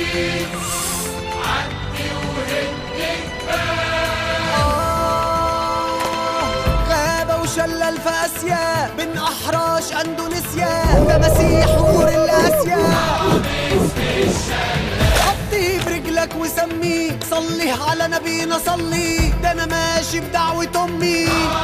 غابة وشلل في آسيا بين أحراش أندونيسيا ده مسيح وغوريلا آسيا حطيه برجلك وسميه صلي على نبينا صلي ده أنا ماشي بدعوة أمي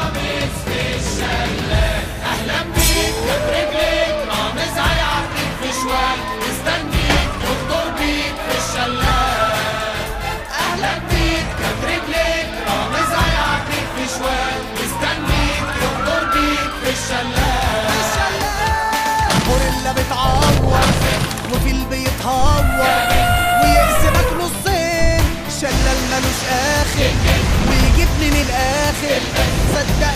غوريلا بتعور وفيل بيتهور ويقسمك نصين شلال ملوش اخر ويجيب من الاخر صدق